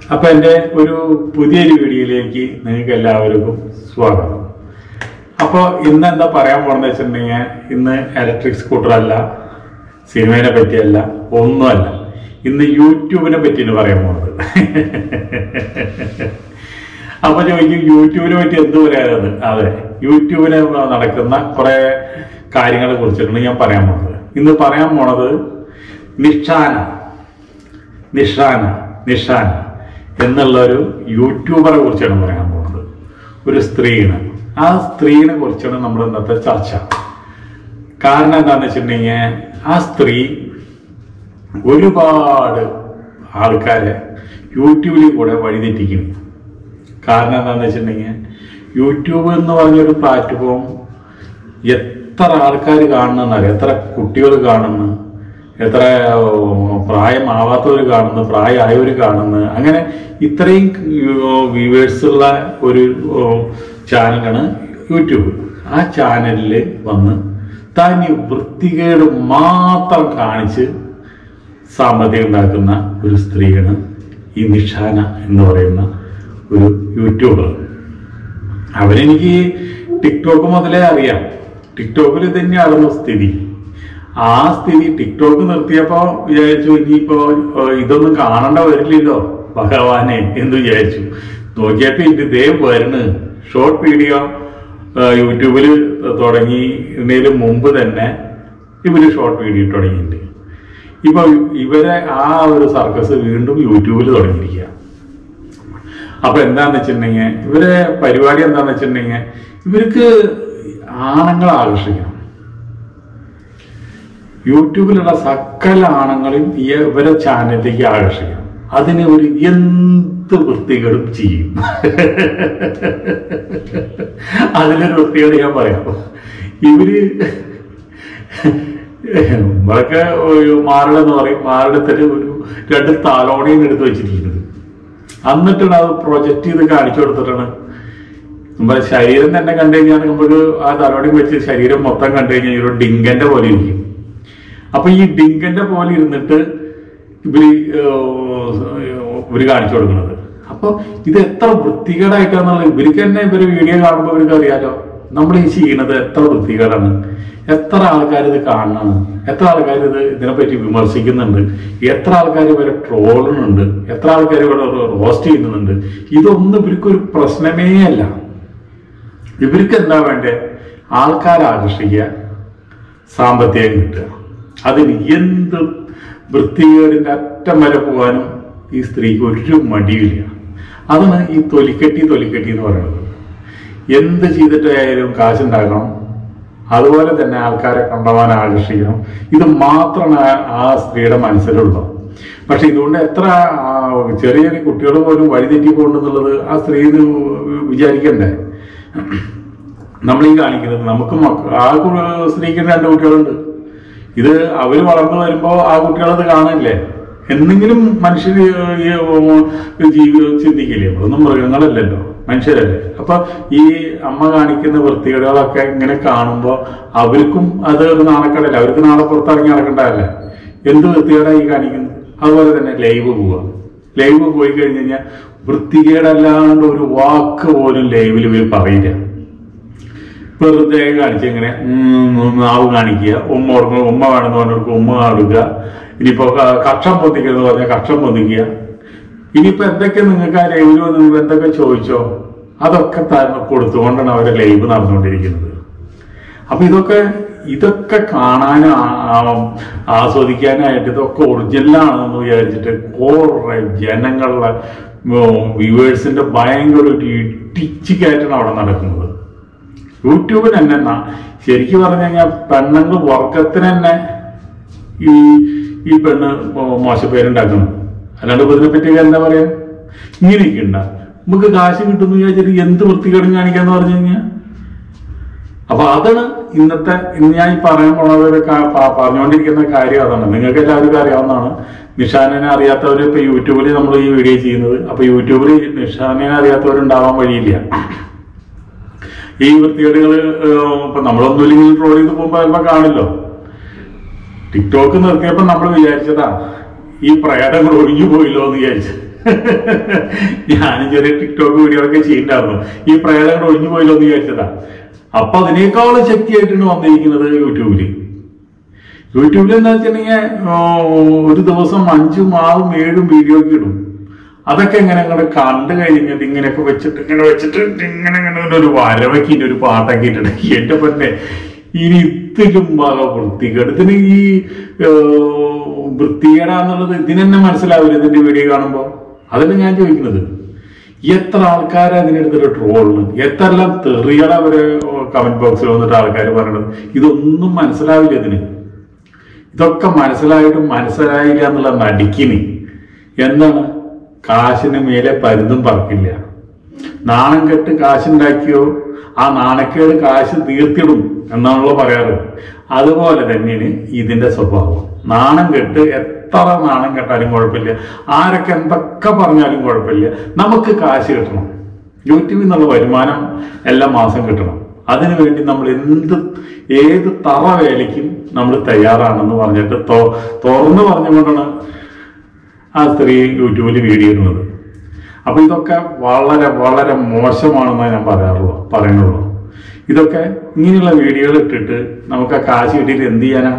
അപ്പൊ എൻ്റെ ഒരു പുതിയൊരു വീഡിയോയിലേക്ക് നിങ്ങൾക്ക് എല്ലാവർക്കും സ്വാഗതം അപ്പോൾ ഇന്ന് എന്താ പറയാൻ പോണെന്ന് വെച്ചിട്ടുണ്ടെങ്കിൽ ഇന്ന് ഇലക്ട്രിക് സ്കൂട്ടർ അല്ല സിനിമയെ പറ്റിയല്ല ഒന്നുമല്ല ഇന്ന് യൂട്യൂബിനെ പറ്റിയാണ് പറയാൻ പോണത് അപ്പൊ ചോദിക്കും യൂട്യൂബിനെ പറ്റി എന്ത് പറയാനത് അതെ യൂട്യൂബിന് നടക്കുന്ന കുറെ കാര്യങ്ങളെ കുറിച്ചിട്ടാണ് ഞാൻ പറയാൻ പോണത് ഇന്ന് പറയാൻ പോണത് നിഷാന നിഷാന നിഷാന എന്നുള്ള ഒരു യൂട്യൂബറെ കുറിച്ചാണ് പറയാൻ പോകുന്നത് ഒരു സ്ത്രീയാണ് ആ സ്ത്രീനെ കുറിച്ചാണ് നമ്മൾ ഇന്നത്തെ ചർച്ച കാരണം എന്താണെന്ന് വെച്ചിട്ടുണ്ടെങ്കിൽ ആ സ്ത്രീ ഒരുപാട് ആൾക്കാരെ യൂട്യൂബിൽ കൂടെ വഴിതെറ്റിക്കുന്നു കാരണം എന്താണെന്ന് വെച്ചിട്ടുണ്ടെങ്കിൽ യൂട്യൂബ് എന്ന് പറഞ്ഞൊരു പ്ലാറ്റ്ഫോം എത്ര ആൾക്കാർ കാണുന്നറിയാം എത്ര കുട്ടികൾ കാണുന്നു എത്ര പ്രായമാവാത്തവർ കാണുന്നു പ്രായമായവർ കാണുന്നു അങ്ങനെ ഇത്രയും വ്യൂവേഴ്സ് ഉള്ള ഒരു ചാനലാണ് യൂട്യൂബ് ആ ചാനലിൽ വന്ന് താൻ ഈ വൃത്തികേട് മാത്രം കാണിച്ച് സാമ്പത്തികം ഉണ്ടാക്കുന്ന ഒരു സ്ത്രീയാണ് ഈ നിഷാന എന്ന് പറയുന്ന ഒരു യൂട്യൂബർ അവരെനിക്ക് ടിക്ടോക്ക് മുതലേ അറിയാം ടിക്ടോക്കിൽ തന്നെയായിരുന്നു സ്ഥിതി ആ സ്ഥിതി ടിക്ടോക്ക് നിർത്തിയപ്പോ വിചാരിച്ചു ഇനിയിപ്പോ ഏഹ്, ഇതൊന്നും കാണണ്ട വരില്ലല്ലോ ഭഗവാനെ എന്ന് വിചാരിച്ചു നോക്കിയപ്പോ ഇത് ഇതേ വരുന്നു ഷോർട്ട് വീഡിയോ യൂട്യൂബിൽ തുടങ്ങിയതിന് മുമ്പ് തന്നെ ഇവര് ഷോർട്ട് വീഡിയോ തുടങ്ങിയിട്ടുണ്ട് ഇപ്പൊ ഇവരെ ആ ഒരു സർക്കസ് വീണ്ടും യൂട്യൂബിൽ തുടങ്ങിയിരിക്കുക അപ്പൊ എന്താന്ന് വെച്ചിട്ടുണ്ടെങ്കിൽ ഇവരെ പരിപാടി എന്താന്ന് വെച്ചിട്ടുണ്ടെങ്കിൽ ഇവർക്ക് ആണുങ്ങളെ ആകർഷിക്കണം യൂട്യൂബിലുള്ള സകല ആണുങ്ങളെയും ഈ ഇവരെ ചാനലിലേക്ക് ആകർഷിക്കണം അതിന് ഒരു എന്ത് വൃത്തികേടും ചെയ്യും അതിലൊരു വൃത്തികേട് ഞാൻ പറയാം ഇവര് നമ്മളൊക്കെ ഒരു മാരടെന്ന് പറയും മാരടത്തിന് ഒരു രണ്ട് തലോണിയും എടുത്ത് വെച്ചിരിക്കുന്നത് എന്നിട്ടാണ് അത് പ്രൊജക്റ്റ് ചെയ്ത് കാണിച്ചു കൊടുത്തിട്ടാണ് നമ്മുടെ ശരീരം തന്നെ കണ്ടു കഴിഞ്ഞാൽ നമുക്ക് ആ തലോണി വെച്ച് ശരീരം മൊത്തം കണ്ടു കഴിഞ്ഞാൽ ഒരു ഡിങ്കന്റെ പോലെ ഇരിക്കും അപ്പൊ ഈ ഡിങ്കന്റെ പോലെ ഇരുന്നിട്ട് ഇവര് ഏഹ്, ഇവര് കാണിച്ചു കൊടുക്കുന്നത് അപ്പൊ ഇത് എത്ര വൃത്തികേടായിട്ടാന്നുള്ളത് ഇവർക്ക് തന്നെ ഇവര് വീഡിയോ കാണുമ്പോൾ ഇവർക്ക് അറിയാലോ നമ്മൾ ഈ ചെയ്യണത് എത്ര വൃത്തികേടാണ് എത്ര ആൾക്കാർ ഇത് കാണണം എത്ര ആൾക്കാർ ഇത് ഇതിനെപ്പറ്റി വിമർശിക്കുന്നുണ്ട് എത്ര ആൾക്കാർ ഇവരെ ട്രോളുന്നുണ്ട് എത്ര ആൾക്കാർ ഇവിടെ റോസ്റ്റ് ചെയ്യുന്നുണ്ട് ഇതൊന്നും ഇവർക്കൊരു പ്രശ്നമേ അല്ല ഇവർക്ക് എന്താ വേണ്ടേ ആൾക്കാരെ ആകർഷിക്കുക സാമ്പത്തികം കിട്ടുക അതിന് എന്ത് വൃത്തികേടിന്റെ അറ്റം വരെ പോകാനും ഈ സ്ത്രീക്ക് ഒരു മടിയില്ല അതാണ് ഈ തൊലിക്കെട്ടി തൊലിക്കെട്ടി എന്ന് പറയുന്നത് എന്ത് ചെയ്തിട്ടായാലും കാശുണ്ടാക്കണം അതുപോലെ തന്നെ ആൾക്കാരെ കണ്ടവാൻ ആകർഷിക്കണം ഇത് മാത്രമാണ് ആ- ആ സ്ത്രീയുടെ മനസ്സിലുള്ളത് പക്ഷെ ഇതുകൊണ്ട് എത്ര ആ, ചെറിയ ചെറിയ കുട്ടികൾ പോലും വഴിതെറ്റി പോകുന്നുള്ളത് ആ സ്ത്രീ ഇത് വിചാരിക്കണ്ടേ നമ്മൾ ഈ കാണിക്കുന്നത് നമുക്ക് മക്ക- ആ കു- സ്ത്രീക്ക് രണ്ട് കുട്ടികളുണ്ട് ഇത് അവര് വളർന്നു വരുമ്പോ ആ കുട്ടികളത് കാണില്ലേ എന്തെങ്കിലും മനുഷ്യർ ജീവി ചിന്തിക്കില്ലേ അതൊന്നും മൃഗങ്ങളല്ലല്ലോ മനുഷ്യരല്ലേ അപ്പൊ ഈ അമ്മ കാണിക്കുന്ന വൃത്തികേടുകളൊക്കെ ഇങ്ങനെ കാണുമ്പോ അവർക്കും അത് ഒരു നാണക്കേടല്ലേ അവർക്ക് നാളെ പുറത്തിറങ്ങി നടക്കണ്ടതല്ലേ എന്ത് വൃത്തികേടായി ഈ കാണിക്കുന്നത് അതുപോലെ തന്നെ ലൈവ് പോവുക ലൈവ് പോയി കഴിഞ്ഞ് കഴിഞ്ഞാൽ വൃത്തികേടല്ലാണ്ട് ഒരു വാക്ക് പോലും ലൈവിൽ ഇവർ പറയില്ല വെറുതെ കാണിച്ച് ഇങ്ങനെ ഉം നാവ് കാണിക്കുക ഉമ്മ കൊടുക്കണം ഉമ്മ വേണമെന്ന് പറഞ്ഞവർക്ക് ഉമ്മ കൊടുക്കുക ഇനിയിപ്പോ ക- കക്ഷം പൊന്തിക്കുക പറഞ്ഞാൽ കക്ഷം പൊന്തിക്കുക ഇനിയിപ്പോ എന്തൊക്കെ നിങ്ങൾക്ക് ആ ലൈവിൽ വന്ന് നിങ്ങൾ എന്തൊക്കെ ചോദിച്ചോ അതൊക്കെ തരണം കൊടുത്തുകൊണ്ടാണ് അവരെ ലൈവ് നടന്നുകൊണ്ടിരിക്കുന്നത് അപ്പൊ ഇതൊക്കെ ഇതൊക്കെ കാണാനും ആ- ആ- ആസ്വദിക്കാനായിട്ട് ഇതൊക്കെ ഒറിജിനലാണെന്ന് വിചാരിച്ചിട്ട് കുറെ ജനങ്ങളുടെ വ്യൂവേഴ്സിന്റെ ഭയങ്കര ഒരു ഇടിച്ചു കയറ്റാണ് അവിടെ നടക്കുന്നത് യൂട്യൂബിന് തന്നെ ന- ശരിക്കും പറഞ്ഞു കഴിഞ്ഞാൽ പെണ്ണുങ്ങൾ വർഗത്തിന് തന്നെ ഈ ഈ പെണ്ണ് മോ- മോശപ്പേരുണ്ടാക്കണം അല്ലാണ്ട് ഇപ്പൊ ഇതിനെപ്പറ്റി എന്താ പറയാ ഇങ്ങനെയൊക്കെ ഉണ്ടാ നമുക്ക് കാശ് കിട്ടുന്നു വിചാരിച്ചിട്ട് എന്ത് വൃത്തികേടും കാണിക്കാന്ന് പറഞ്ഞു കഴിഞ്ഞാൽ അപ്പൊ അതാണ് ഇന്നത്തെ ഇന്ന് ഞാൻ ഈ പറയാൻ പോണത് ഒരു കാ- പ- പറഞ്ഞുകൊണ്ടിരിക്കുന്ന കാര്യം അതാണ് നിങ്ങൾക്ക് എല്ലാവർക്കും അറിയാവുന്നതാണ് നിഷാനെ അറിയാത്തവർ ഇപ്പൊ യൂട്യൂബിൽ നമ്മൾ ഈ വീഡിയോ ചെയ്യുന്നത് അപ്പൊ യൂട്യൂബിൽ നിഷാനെ അറിയാത്തവരുണ്ടാവാൻ വഴിയില്ല ഈ വൃത്തികേടുകൾ ഇപ്പൊ നമ്മളൊന്നുമില്ലെങ്കിൽ ട്രോൾ ചെയ്ത് പോകുമ്പോ ചിലപ്പോ കാണില്ലോ ടിക്ടോക്ക് നിർത്തിയപ്പോ നമ്മൾ വിചാരിച്ചതാ ഈ പ്രകടനങ്ങൾ ഒഴിഞ്ഞു പോയില്ലോ എന്ന് വിചാരിച്ചു ഞാനും ചെറിയ ടിക്ടോക്ക് വീഡിയോകളൊക്കെ ചെയ്യുന്നുണ്ടായിരുന്നു ഈ പ്രേതങ്ങൾ ഒഴിഞ്ഞു പോയല്ലോ എന്ന് വിചാരിച്ചതാ അപ്പൊ അതിനേക്കാളും ശക്തിയായിട്ടാണ് വന്നിരിക്കുന്നത് യൂട്യൂബില് യൂട്യൂബിൽ എന്താ വെച്ചിട്ടുണ്ടെങ്കിൽ ഒരു ദിവസം അഞ്ചും ആറും ഏഴും വീഡിയോ ഒക്കെ ഇടും അതൊക്കെ ഇങ്ങനെ അങ്ങോട്ട് കണ്ടു കഴിഞ്ഞിട്ട് ഇങ്ങനെയൊക്കെ വെച്ചിട്ട് ഇങ്ങനെ വെച്ചിട്ട് ഇങ്ങനെ ഇങ്ങനെ ഒരു വരവൊക്കെ ഒരു പാട്ടൊക്കെ ഇട്ടിട്ട് എന്റെ പൊന്നെ ഇനി ഇതിലും വക വൃത്തികേട് ഇതിന് ഈ വൃത്തികേടാന്നുള്ളത് ഇതിന് തന്നെ മനസ്സിലാവില്ല ഇതിന്റെ വീഡിയോ കാണുമ്പോൾ അതല്ല ഞാൻ ചോദിക്കുന്നത് എത്ര ആൾക്കാരെ അതിനെടുത്തിട്ട് ട്രോളിന് എത്ര എല്ലാം തെറികളെ അവര് കമന്റ് ബോക്സിൽ വന്നിട്ട് ആൾക്കാർ പറയണത് ഇതൊന്നും മനസ്സിലാവില്ല ഇതിന് ഇതൊക്കെ മനസ്സിലായിട്ടും മനസ്സിലായില്ല എന്നുള്ള നടിക്കിന് എന്താണ് കാശിന് മേലെ പരുതും പറക്കില്ല നാണം കെട്ട് കാശുണ്ടാക്കിയോ ആ നാണക്കേട് കാശ് തീർത്തിടും എന്നാണല്ലോ പറയാറ് അതുപോലെ തന്നെയാണ് ഇതിന്റെ സ്വഭാവം നാണം കെട്ട് എത്ര നാണം കെട്ടാലും കുഴപ്പമില്ല ആരൊക്കെ എന്തൊക്കെ പറഞ്ഞാലും കുഴപ്പമില്ല നമുക്ക് കാശ് കിട്ടണം യൂട്യൂബിൽ നിന്നുള്ള വരുമാനം എല്ലാ മാസം കിട്ടണം അതിനു വേണ്ടി നമ്മൾ എന്ത് ഏത് തറ വേലയ്ക്കും നമ്മൾ തയ്യാറാണെന്ന് പറഞ്ഞിട്ട് തൊ- തുറന്നു പറഞ്ഞുകൊണ്ടാണ് ആ സ്ത്രീ യൂട്യൂബിൽ വീഡിയോ ഇടുന്നത് അപ്പൊ ഇതൊക്കെ വളരെ വളരെ മോശമാണെന്ന് ഞാൻ പറയാറുള്ളൂ പറയുന്നുള്ളൂ ഇതൊക്കെ ഇങ്ങനെയുള്ള വീഡിയോകൾ ഇട്ടിട്ട് നമുക്ക് ആ കാശ് കിട്ടിയിട്ട് എന്ത് ചെയ്യാനാ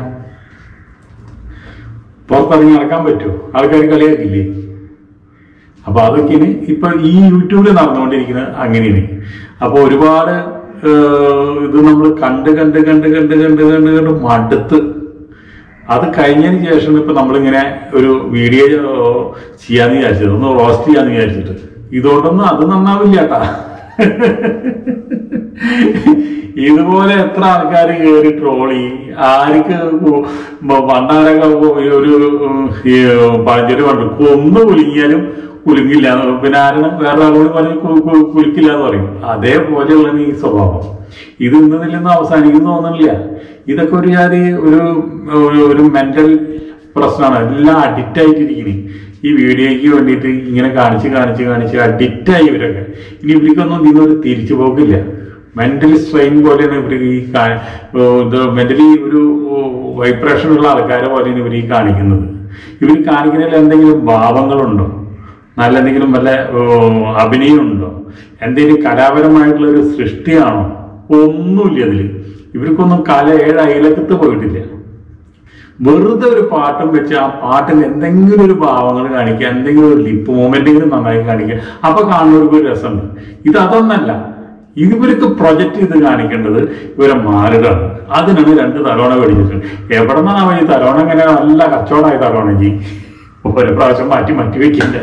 പുറത്തിറങ്ങി നടക്കാൻ പറ്റുമോ ആൾക്കാർ കളിയാക്കില്ലേ അപ്പൊ അതൊക്കെയാണ് ഇപ്പൊ ഈ യൂട്യൂബിൽ നടന്നുകൊണ്ടിരിക്കുന്നത് അങ്ങനെയാണ് അപ്പൊ ഒരുപാട് ഏഹ്, ഇത് നമ്മൾ കണ്ട് കണ്ട് കണ്ട് കണ്ട് കണ്ട് കണ്ട് കണ്ട് മടുത്ത് അത് കഴിഞ്ഞതിന് ശേഷം ഇപ്പൊ നമ്മളിങ്ങനെ ഒരു വീഡിയോ ഏഹ്, ചെയ്യാന്ന് വിചാരിച്ചത് ഒന്ന് റോസ്റ്റ് ചെയ്യാന്ന് വിചാരിച്ചിട്ട് ഇതുകൊണ്ടൊന്നും അത് നന്നാവില്ല കേട്ടാ ഇതുപോലെ എത്ര ആൾക്കാർ കയറി ട്രോളി ആർക്ക് പണ്ടാരൊക്കെ ഒരു ഉം, ഈ പഴഞ്ചൊരു പണ്ട് കൊന്നു കുലുങ്ങിയാലും കുലുങ്ങില്ല എന്ന് പിന്നെ ആരും വേറെ ആളോട് പറഞ്ഞ് കു- കു- കുലുക്കില്ല എന്ന് പറയും അതേപോലെയുള്ള ഈ സ്വഭാവം ഇത് ഇന്നതിൽ നിന്ന് അവസാനിക്കുന്നു തോന്നുന്നില്ല ഇതൊക്കെ ഒരു ജാതി ഒരു ഒരു- ഒരു മെന്റൽ പ്രശ്നമാണ് എല്ലാം അഡിക്റ്റ് ആയിട്ടിരിക്കുന്നത് ഈ വീഡിയോയ്ക്ക് വേണ്ടിയിട്ട് ഇങ്ങനെ കാണിച്ച് കാണിച്ച് കാണിച്ച് അഡിക്റ്റ് ആയി ഇവരൊക്കെ ഇനി ഇവർക്കൊന്നും ഇതിനൊരു തിരിച്ചു പോക്കില്ല മെന്റലി സ്ട്രെയിൻ പോലെയാണ് ഇവർ ഈ കാ- ഓ, ഇത് മെന്റലി ഒരു വൈബ്രേഷൻ ഉള്ള ആൾക്കാരെ പോലെയാണ് ഇവർ ഈ കാണിക്കുന്നത് ഇവർ കാണിക്കുന്നതിൽ എന്തെങ്കിലും ഭാവങ്ങളുണ്ടോ നല്ല എന്തെങ്കിലും വല്ല ഓ, അഭിനയമുണ്ടോ എന്തെങ്കിലും കലാപരമായിട്ടുള്ള ഒരു സൃഷ്ടിയാണോ ഒന്നുമില്ല അതില് ഇവർക്കൊന്നും കല ഏഴ് അയലക്കത്ത് പോയിട്ടില്ല വെറുതെ ഒരു പാട്ടും വെച്ച് ആ പാട്ടിന് എന്തെങ്കിലും ഒരു ഭാവങ്ങൾ കാണിക്കുക എന്തെങ്കിലും ഒരു ലിപ്പ് മൂമെന്റെങ്കിലും നന്നായി കാണിക്കുക അപ്പൊ കാണുന്നവർക്ക് ഒരു രസമുണ്ട് ഇത് അതൊന്നല്ല ഇവർക്ക് പ്രൊജക്ട് ചെയ്ത് കാണിക്കേണ്ടത് ഇവരെ മാറുകയാണ് അതിനാണ് രണ്ട് തലോണ മേടിച്ചിട്ടുണ്ട് എവിടെ നിന്നാണ് അവൻ ഈ തലോണ ഇങ്ങനെ നല്ല കച്ചവടമായി തലോണക്ക് ഒരു പ്രാവശ്യം മാറ്റി മാറ്റി വെക്കണ്ടേ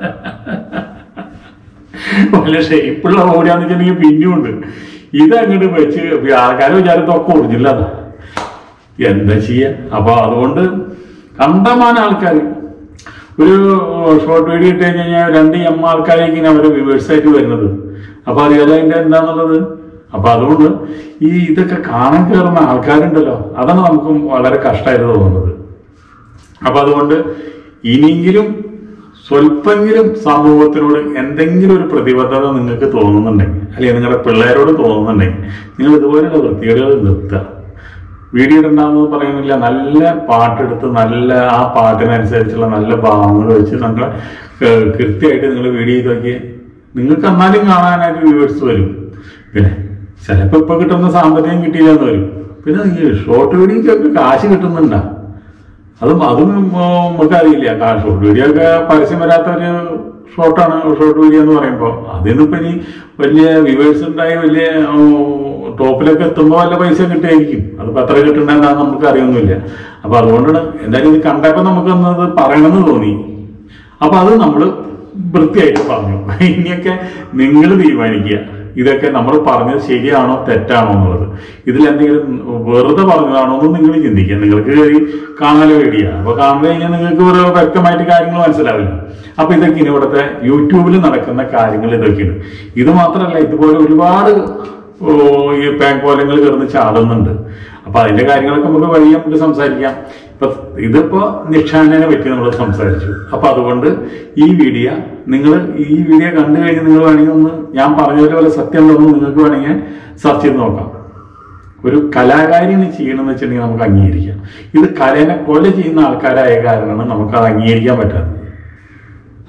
വല്ല ഷേപ്പുള്ള ഓടിയാന്ന് വെച്ചിട്ടുണ്ടെങ്കിൽ പിന്നെയും ഉണ്ട് ഇത് അങ്ങോട്ട് വെച്ച് ആൾക്കാരെ വിചാരത്തൊക്കെ ഒറിജിനലാ എന്താ ചെയ്യ അപ്പൊ അതുകൊണ്ട് കണ്ടമാന ആൾക്കാർ ഒരു ഷോർട്ട് വീഡിയോ ഇട്ട് കഴിഞ്ഞാൽ രണ്ട് എം ആൾക്കാരേക്കാണ് അവര് വ്യൂവേഴ്സ് ആയിട്ട് വരുന്നത് അപ്പൊ അറിയാലോ അതിന്റെ എന്താന്നുള്ളത് അപ്പൊ അതുകൊണ്ട് ഈ ഇതൊക്കെ കാണാൻ കയറുന്ന ആൾക്കാരുണ്ടല്ലോ അതാണ് നമുക്കും വളരെ കഷ്ടമായിട്ട് തോന്നുന്നത് അപ്പൊ അതുകൊണ്ട് ഇനിയെങ്കിലും സ്വല്പമെങ്കിലും സമൂഹത്തിനോട് എന്തെങ്കിലും ഒരു പ്രതിബദ്ധത നിങ്ങൾക്ക് തോന്നുന്നുണ്ടെങ്കിൽ അല്ലെങ്കിൽ നിങ്ങളുടെ പിള്ളേരോട് തോന്നുന്നുണ്ടെങ്കിൽ നിങ്ങൾ ഇതുപോലെയുള്ള വൃത്തികേടുകൾ നിർത്തുക വീഡിയോ ഇടണ്ടെന്ന് പറയുന്നില്ല നല്ല പാട്ടെടുത്ത് നല്ല ആ പാട്ടിനനുസരിച്ചുള്ള നല്ല ഭാവങ്ങൾ വെച്ച് നിങ്ങൾ കൃത്യമായിട്ട് നിങ്ങൾ വീഡിയോ ചെയ്ത് നോക്കി നിങ്ങൾക്ക് എന്നാലും കാണാനായിട്ട് വ്യൂവേഴ്സ് വരും പിന്നെ ചിലപ്പോൾ ഇപ്പൊ കിട്ടുന്ന സാമ്പത്തികം കിട്ടിയില്ല എന്ന് വരും പിന്നെ ഈ ഷോർട്ട് വീഡിയോക്കൊക്കെ കാശ് കിട്ടുന്നുണ്ടാ അതും അതും നമുക്കറിയില്ല കാ ഷോർട്ട് വീഡിയോ ഒക്കെ പരസ്യം വരാത്ത ഒരു ഷോർട്ടാണ് ഷോർട്ട് വീഡിയോ എന്ന് പറയുമ്പോൾ അതിനിപ്പോ ഇനി വലിയ വ്യൂവേഴ്സ് ഉണ്ടായി വലിയ ടോപ്പിലൊക്കെ എത്തുമ്പോൾ വല്ല പൈസ കിട്ടുമായിരിക്കും അതിപ്പോ എത്ര കിട്ടുന്നുണ്ടെന്നാ നമുക്ക് അറിയൊന്നുമില്ല അപ്പൊ അതുകൊണ്ടാണ് എന്തായാലും ഇത് കണ്ടപ്പോ നമുക്കൊന്നത് പറയണമെന്ന് തോന്നി അപ്പൊ അത് നമ്മൾ വൃത്തിയായിട്ട് പറഞ്ഞു ഇനിയൊക്കെ നിങ്ങൾ തീരുമാനിക്കുക ഇതൊക്കെ നമ്മൾ പറഞ്ഞത് ശരിയാണോ തെറ്റാണോ എന്നുള്ളത് ഇതിൽ എന്തെങ്കിലും വെറുതെ പറഞ്ഞതാണോ എന്ന് നിങ്ങൾ ചിന്തിക്കുക നിങ്ങൾക്ക് ഈ കാണാൻ വേണ്ടിയ അപ്പൊ കാണുന്ന കഴിഞ്ഞാൽ നിങ്ങൾക്ക് ഒരു വ്യക്തമായിട്ട് കാര്യങ്ങൾ മനസ്സിലാവില്ല അപ്പൊ ഇതൊക്കെയാണ് ഇവിടുത്തെ യൂട്യൂബിൽ നടക്കുന്ന കാര്യങ്ങൾ ഇതൊക്കെയാണ് ഇത് മാത്രമല്ല ഇതുപോലെ ഒരുപാട് ഓ, ഈ പേങ്കോലങ്ങൾ കിടന്ന് ചാടുന്നുണ്ട് അപ്പൊ അതിന്റെ കാര്യങ്ങളൊക്കെ നമുക്ക് വഴി നമുക്ക് സംസാരിക്കാം ഇപ്പൊ ഇതിപ്പോ നിക്ഷാനെ പറ്റി നമ്മൾ സംസാരിച്ചു അപ്പൊ അതുകൊണ്ട് ഈ വീഡിയോ നിങ്ങൾ ഈ വീഡിയോ കണ്ടു കഴിഞ്ഞ് നിങ്ങൾ വേണമെങ്കിൽ ഒന്ന് ഞാൻ പറഞ്ഞതുപോലെ സത്യം ഉണ്ടോ എന്ന് നിങ്ങൾക്ക് വേണമെങ്കിൽ സെർച്ച് ചെയ്ത് നോക്കാം ഒരു കലാകാരിനെ ചെയ്യണമെന്ന് വെച്ചിട്ടുണ്ടെങ്കിൽ നമുക്ക് അംഗീകരിക്കാം ഇത് കലേനെ കൊല ചെയ്യുന്ന ആൾക്കാരായ കാരണമാണ് നമുക്ക് അത് അംഗീകരിക്കാൻ പറ്റാത്തത്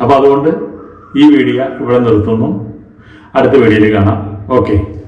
അപ്പൊ അതുകൊണ്ട് ഈ വീഡിയോ ഇവിടെ നിർത്തുന്നു അടുത്ത വീഡിയോയിൽ കാണാം ഓക്കെ